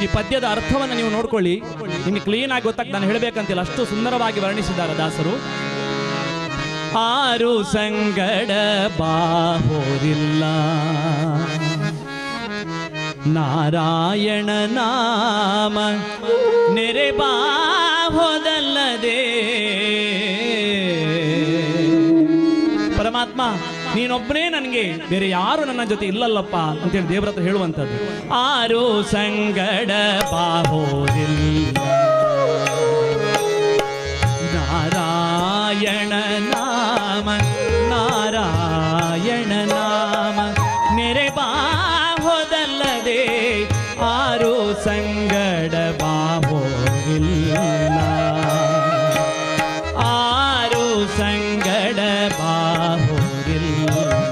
ಈ ಪದ್ಯದ ಅರ್ಥವನ್ನು ನೀವು ನೋಡ್ಕೊಳ್ಳಿ ನಿಮಗೆ ಕ್ಲೀನ್ ಆಗಿ ಗೊತ್ತಾಗ ನಾನು ಹೇಳಬೇಕಂತಿಲ್ಲ ಅಷ್ಟು ಸುಂದರವಾಗಿ ವರ್ಣಿಸಿದ್ದಾರೆ ದಾಸರು ಆರು ಸಂಗಡ ಬಾಹೋರಿಲ್ಲ ನಾರಾಯಣ ನಾಮ ನೆರೆ ಬಾಹೋದಲ್ಲದೆ ಪರಮಾತ್ಮ ನೀನೊಬ್ಬನೇ ನನಗೆ ಬೇರೆ ಯಾರು ನನ್ನ ಜೊತೆ ಇಲ್ಲಲ್ಲಪ್ಪ ಅಂತೇಳಿ ದೇವ್ರ ಹತ್ರ ಹೇಳುವಂಥದ್ದು ಆರು ಸಂಗಡ ಬಾಹೋದಿಲ್ಲ ನಾರಾಯಣ ನಾಮ ನಾರಾಯಣ ನಾಮ ನೆರೆ ಬಾಹೋದಲ್ಲದೆ ಆರು ಸಂಗಡ ಬಾಹೋದಿಲ್ಲ ಆರು ಸಂಗಡ ಬಾಹೋದಿಲ್ಲ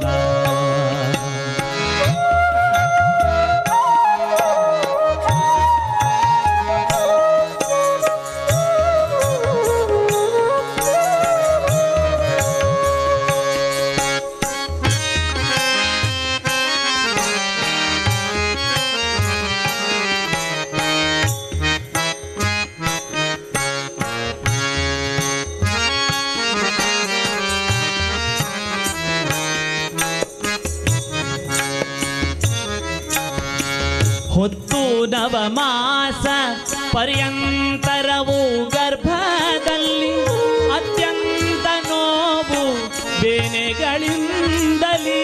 ಹೊತ್ತು ನವಮಾಸ ಪರ್ಯಂತರವು ಗರ್ಭದಲ್ಲಿ ಅತ್ಯಂತ ನೋವು ಬೇನೆಗಳಿಂದಲೇ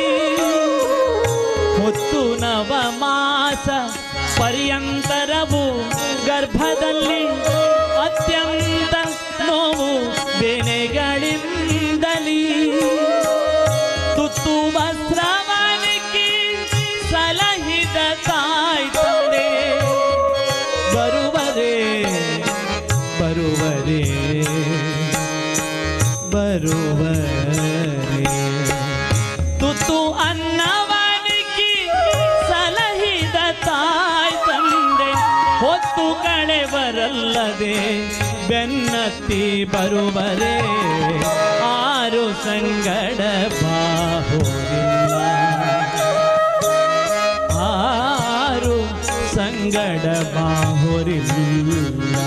ಹೊತ್ತು ನವಮಾಸ ಪರ್ಯಂತರವು ಗರ್ಭದಲ್ಲಿ ಅತ್ಯಂತ ನೋವು ಬೇನೆಗಳಿಂದಲೇ ತುತ್ತು ವಸ್ತ್ರವನಿಗೆ ಸಲಹಿದ ತಾಯ್ ತಂದೆ ಬರುವರೆ ಬರುವರೆ ಬರುವರೆ ತುತ್ತು ಅನ್ನವನಿಗೆ ಸಲಹಿದ ತಾಯ್ ತಂದೆ ಹೊತ್ತು ಕಳೆವರಲ್ಲದೆ ಬೆನ್ನತ್ತಿ ಬರುವರೆ ಆರು ಸಂಗಡ ಬಾಹೋದಿಲ್ಲ ಆರು ಸಂಗಡ ಬಾಹೋರಿಲ್ಲ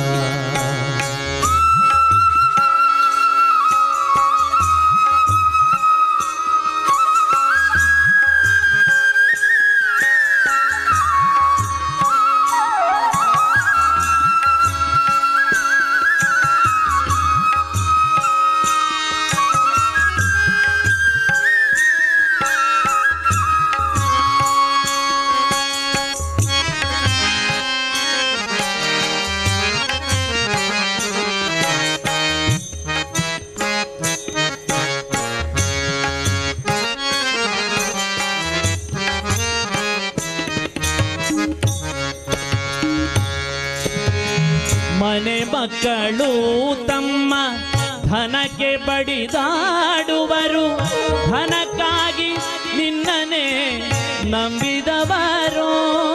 ಮನೆ ಮಕ್ಕಳು ತಮ್ಮ ಧನಕ್ಕೆ ಬಡಿದಾಡುವರು ಧನಕ್ಕಾಗಿ ನಿನ್ನನೆ ನಂಬಿದವರು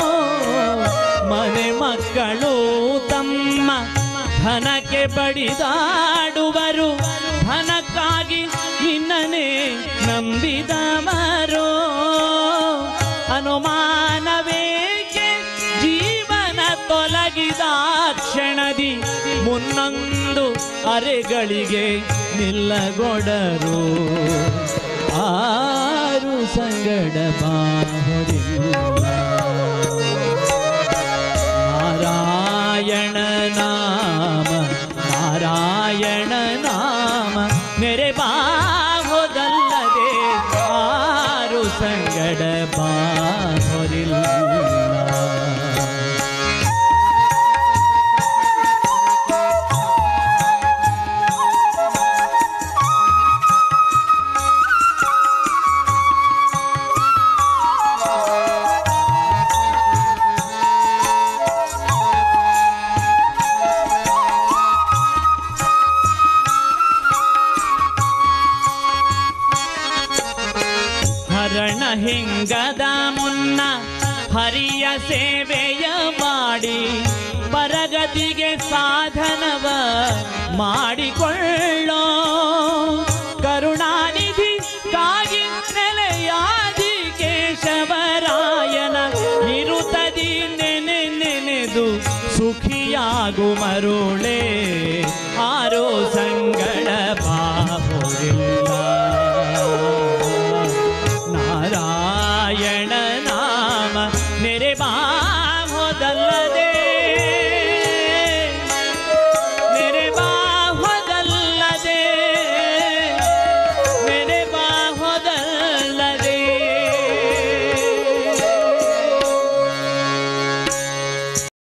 ಮನೆ ಮಕ್ಕಳು ತಮ್ಮ ಧನಕ್ಕೆ ಬಡಿದಾಡುವರು ಧನಕ್ಕಾಗಿ ನಿನ್ನನೆ ನಂಬಿದವರು ಅನುಮಾನವೇಕೆ ಜೀವನ ತೊಲಗಿದ ಕ್ಷಣದಿ ಮುನ್ನೊಂದು ಅರೆಗಳಿಗೆ ನಿಲ್ಲಗೊಡರು ಆರು ಸಂಗಡ ಬಾಹರಿಲ್ಲ ನಾರಾಯಣ ನಾಮ ನಾರಾಯಣ ನಾಮ ನೆರೆ ಬಾಹೋದಲ್ಲದೆ ಆರು ಸಂಗಡ ಬಾಹರಿಲ್ಲ ಹರಣ ಹಿಂಗದ ಮುನ್ನ ಹರಿಯ ಸೇವೆಯ ಮಾಡಿ ಪರಗತಿಗೆ ಸಾಧನವ ಮಾಡಿಕೊಳ್ಳೋ ಕರುಣಾನಿಧಿ ಕಾಗಿ ನೆಲೆಯಾದಿ ಕೇಶವರಾಯನ ನಿರುತದಿ ನೆನೆ ನೆನೆ ನೆನೆದು ಸುಖಿಯಾಗು ಮರುಳೆ ಆರೋ ಸಂಗಡ ಬಾಹುರಿಲ್ಲ ನಾರಾಯಣ ನಾಮ ನೆರೆ ಬಾಹೋದಲ್ಲದೆ